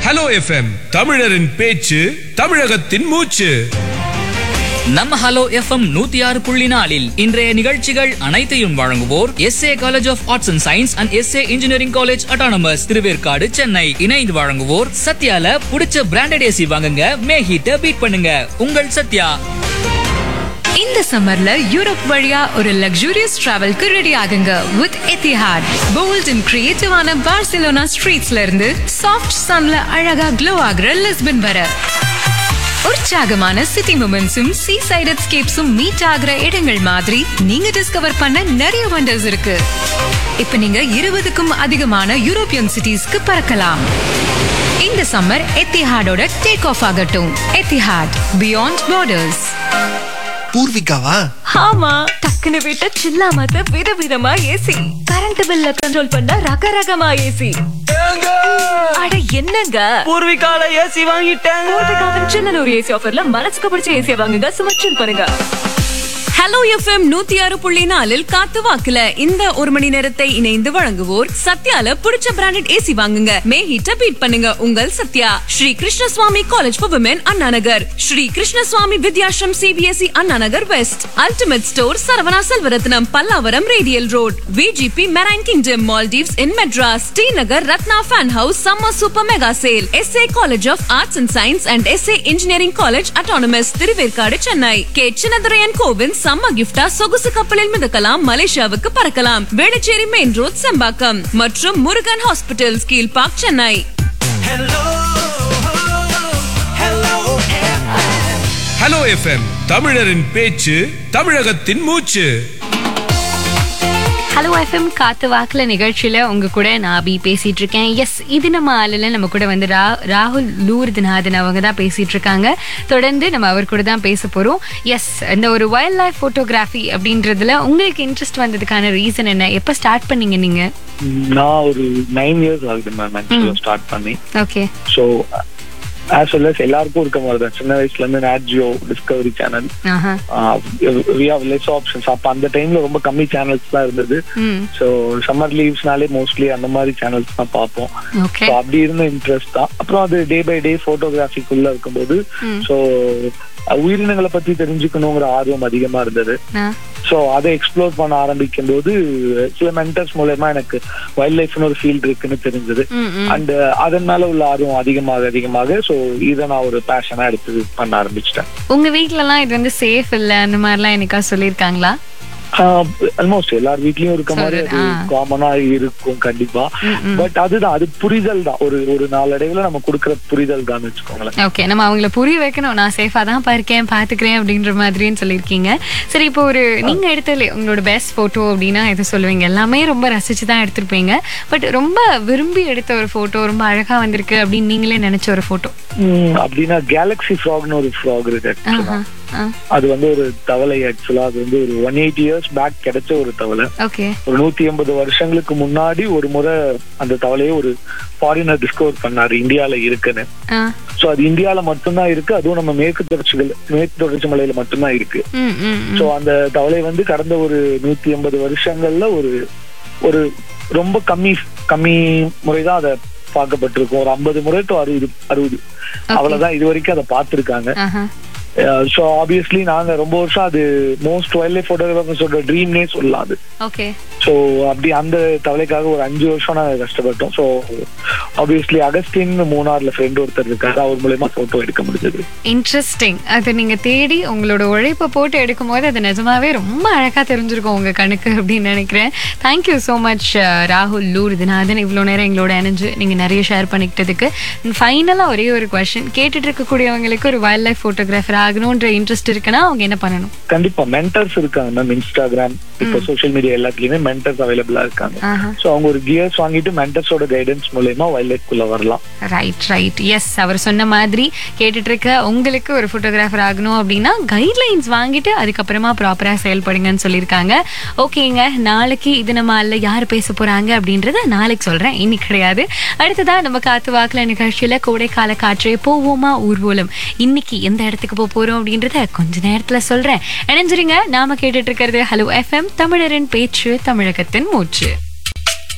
Hello FM தமிழரின் பேச்சு தமிழகத்தின் மூச்சு நம்ம ஹலோ எஃப்எம் நூத்தி ஆறு புள்ளி நாலில் இன்றைய நிகழ்ச்சிகள் அனைத்தையும் வழங்குவோர் SA college of arts and science and SA engineering college autonomous Thiruverkadu Chennai இணைந்து வழங்குவோர் சத்யால புடிச்ச பிராண்டட் ஏசி வாங்குங்க மே ஹீட்ட பீட் பண்ணுங்க உங்கள் சத்யா இந்த சம்மர்ல யூரோப் வழியா ஒரு லக்ஸூரியஸ் டிராவல்க்கு ரெடி ஆகுங்க வித் எத்திஹாட் போல்ட் அண்ட் கிரியேட்டிவான பார்சிலோனா ஸ்ட்ரீட்ஸ்ல இருந்து சாஃப்ட் சன்ல அழகா க்ளோ ஆகுற லிஸ்பன் வர உற்சாகமான சிட்டி மூமெண்ட்ஸும் சீ சைட் எஸ்கேப்ஸும் மீட் ஆகுற இடங்கள் மாதிரி நீங்க டிஸ்கவர் பண்ண நிறைய வண்டர்ஸ் இருக்கு இப்ப நீங்க இருபதுக்கும் அதிகமான யூரோப்பியன் சிட்டிஸ்க்கு பறக்கலாம் இந்த சம்மர் எத்திஹாடோட டேக் ஆஃப் ஆகட்டும் எத்திஹாட் பியாண்ட் பார்டர்ஸ் பூர்விகாவா ஆமா டக்குனு விட்ட சில்லாமத்த விதவிதமா ஏசி கரண்ட் பில்ல கண்ட்ரோல் பண்ண ரகரகமா ஏசி அட என்னங்க பூர்விகால ஏசி வாங்கிட்டேன் பூர்விகாவின் சின்னனூர் ஏசி ஆஃபர்ல மனசுக்கு பிடிச்ச ஏசியை வாங்குங்க சுமச்சில் பண்ணுங்க ஹலோ எஃப்எம் நூத்தி ஆறு புள்ளி நாலில் காத்து வாக்குல இந்த ஒரு மணி நேரத்தை இணைந்து வழங்குவோர் சத்யால புடிச்ச பிராண்டட் ஏசி வாங்குங்க மே ஹீட்ட பீட் பண்ணுங்க உங்கள் Sathya Sri Krishnaswamy college for women Anna Nagar Sri Krishnaswamy Vidyashram CBSE Anna Nagar west ultimate store Saravana Selvarathnam Pallavaram radial road VGP marine kingdom Maldives in Madras Srinagar Ratna fan house summer super mega sale SA college of arts and science and SA engineering college autonomous Thiruverkadu Chennai K Chinnaduraiyan Govind சம்ம கிஃப்டா சொகுசு கப்பலில் மிதக்கலாம் மலேசியாவுக்கு பறக்கலாம் Velachery main road Sembakkam மற்றும் Murugan hospital கீழ் Kilpauk Chennai hello FM தமிழரின் பேச்சு தமிழகத்தின் மூச்சு ஹலோ எஃப்எம் காத்து வாக்குல நிகழ்ச்சியில உங்க கூட நான் அபி பேசிட்டு இருக்கேன் எஸ் இது நம்ம ஆளுல நம்ம கூட வந்து ரா ராகுல் லூர்துநாதன் அவங்க தான் பேசிட்டு இருக்காங்க தொடர்ந்து நம்ம அவர் கூட தான் பேச போறோம் எஸ் இந்த ஒரு வைல்ட் லைஃப் போட்டோகிராஃபி அப்படின்றதுல உங்களுக்கு இன்ட்ரெஸ்ட் வந்ததுக்கான ரீசன் என்ன எப்ப ஸ்டார்ட் பண்ணீங்க நீங்க நான் ஒரு நைன் இயர்ஸ் ஆகுது மேம் ஆக்சுவலா ஸ்டார்ட் பண்ணி okay so as well as எல்லாருக்கும் இருக்க மாதிரி தான் சின்ன வயசுல இருந்து நாட்ஜியோ டிஸ்கவரி சேனல் ஆஹா வி ஹவ் லெஸ் ஆப்ஷன்ஸ் அப்ப அந்த டைம்ல ரொம்ப கம்மி சேனல்ஸ் தான் இருந்தது ம் ஸோ சம்மர் லீவ்ஸ்னாலே மோஸ்ட்லி அந்த மாதிரி சேனல்ஸ் தான் பார்ப்போம் ஓகே ஸோ அப்படி இருந்த இன்ட்ரெஸ்ட் தான் அப்புறம் அது டே பை டே போட்டோகிராஃபிக்குள்ள இருக்கும்போது ஸோ உயிரினங்களை பத்தி தெரிஞ்சுக்கணுங்கிற ஆர்வம் அதிகமா இருந்தது ஸோ அதை எக்ஸ்ப்ளோர் பண்ண ஆரம்பிக்கும் போது சில மென்டர்ஸ் மூலயமா எனக்கு வைல்ட் லைஃப்னு ஒரு ஃபீல்ட் இருக்குன்னு தெரிஞ்சது அண்ட் அதன் மேல உள்ள ஆர்வம் அதிகமாக அதிகமாக ஸோ இதை நான் ஒரு பேஷனா எடுத்து பண்ண ஆரம்பிச்சிட்டேன் உங்க வீட்லலாம் இது வந்து சேஃப் இல்ல அந்த மாதிரிலாம் என்னைக்கா சொல்லியிருக்காங்களா ஆல்மோஸ்ட் எல்லார் வீட்லயும் இருக்க மாதிரி அது சொல்றது, ஆ. காமனா இருக்கும் கண்டிப்பா பட் அதுதான் அது புரிதல் தான் ஒரு ஒரு நாளடைவுல நம்ம கொடுக்குற புரிதல் தான் வச்சுக்கோங்களேன் ஓகே நம்ம அவங்கள புரிய வைக்கணும் நான் சேஃபா தான் இருக்கேன் பாத்துக்கிறேன் அப்படின்ற மாதிரின்னு சொல்லியிருக்கீங்க சரி இப்போ ஒரு நீங்க எடுத்ததுல உங்களோட பெஸ்ட் போட்டோ அப்படின்னா எது சொல்லுவீங்க எல்லாமே ரொம்ப ரசிச்சு தான் எடுத்திருப்பீங்க பட் ரொம்ப விரும்பி எடுத்த ஒரு போட்டோ ரொம்ப அழகா வந்திருக்கு அப்படின்னு நீங்களே நினைச்ச ஒரு போட்டோ உம், அப்படின்னா கேலக்ஸி ஃப்ராக்னு ஒரு ஃப்ராக் இருக்கு actually. அது வந்து ஒரு தவளை ஆக்சுவலா அது வந்து ஒரு ஒன் எயிட்டி இயர்ஸ் பேக் கிடைச்ச ஒரு தவளை ஓகே ஒரு நூத்தி எண்பது வருஷங்களுக்கு முன்னாடி ஒரு முறை அந்த தவளையை ஒரு ஃபாரினர் டிஸ்கவர் பண்ணாரு இந்தியால இருக்குன்னு சோ அது இந்தியால மட்டும்தான் இருக்கு அதுவும் நம்ம மேற்கு தொடர்ச்சிகள் மேற்கு தொடர்ச்சி மலையில மட்டும்தான் இருக்கு ம் ம் சோ அந்த தவளை வந்து கடந்த ஒரு நூத்தி எண்பது வருஷங்கள்ல ஒரு ஒரு ரொம்ப கம்மி கம்மி முறைதான் அதை பார்க்கப்பட்டிருக்கும் ஒரு ஐம்பது முறை டு அறுபது அறுபது அவ்வளவுதான் இது வரைக்கும் அதை பார்த்திருக்காங்க ஆஹா ஸோ ஆப்வியஸ்லி நாங்க ரொம்ப வருஷம் அது மோஸ்ட் வைல்ட் லைஃப் போட்டோகிராஃபர்ஸோட ட்ரீம்னே சொல்லலாம் அது ஓகே ஸோ அப்படி அந்த தவளைக்காக ஒரு அஞ்சு வருஷம் நாங்க கஷ்டப்பட்டோம் ஸோ ஆப்வியஸ்லி அகஸ்டின் மூணார்ல ஃப்ரெண்ட் ஒருத்தர் இருக்காரு அவர் மூலயமா போட்டோ எடுக்க முடிஞ்சது இன்ட்ரெஸ்டிங் அது நீங்க தேடி உங்களோட உழைப்பை போட்டு எடுக்கும்போது அது நிஜமாவே ரொம்ப அழகா தெரிஞ்சிருக்கும் உங்க கணக்கு அப்படின்னு நினைக்கிறேன் தேங்க்யூ ஸோ மச் ராகுல் லூர்துநாதன் இவ்வளோ நேரம் எங்களோட இணைஞ்சு நீங்க நிறைய ஷேர் பண்ணிக்கிட்டதுக்கு ஃபைனலா ஒரே ஒரு கொஸ்டின் கேட்டுட்டு இருக்கக்கூடியவங்களுக்கு ஒரு வைல்ட் லைஃப் போட்டோகிராஃபர் ஆகணுன்ற இன்ட்ரெஸ்ட் இருக்குன்னா அவங்க என்ன பண்ணணும் கண்டிப்பா மென்டர்ஸ் இருக்காங்க மேம் இன்ஸ்டாகிராம் இப்போ சோஷியல் மீடியா எல்லாத்துலயுமே மென்டர்ஸ் அவைலபிளா இருக்காங்க ஆஹா ஸோ அவங்க ஒரு கியர்ஸ் வாங்கிட்டு மென்டர்ஸோட கைடன்ஸ் மூலயமா வைல்ட் லைஃப் குள்ள வரலாம் ரைட் ரைட் எஸ் அவர் சொன்ன மாதிரி கேட்டுட்டு இருக்க உங்களுக்கு ஒரு ஃபோட்டோகிராஃபர் ஆகணும் அப்படின்னா கைட்லைன்ஸ் வாங்கிட்டு அதுக்கப்புறமா ப்ராப்பரா செயல்படுங்கன்னு சொல்லியிருக்காங்க ஓகேங்க நாளைக்கு இது நம்ம அல்ல யார் பேச போறாங்க அப்படின்றத நாளைக்கு சொல்றேன் இன்னைக்கு கிடையாது அடுத்ததா நம்ம காத்து வாக்குல நிகழ்ச்சியில கோடைக்கால காற்றே போவோமா ஊர்வலம் இன்னைக்கு எந்த இடத்துக்கு போக போறோம் அப்படின்றத கொஞ்ச நேரத்துல சொல்றேன் இணைஞ்சிருங்க நாம கேட்டுட்டு இருக்கிறது ஹலோ எஃப்எம் தமிழரின் பேச்சு தமிழகத்தின் மூச்சு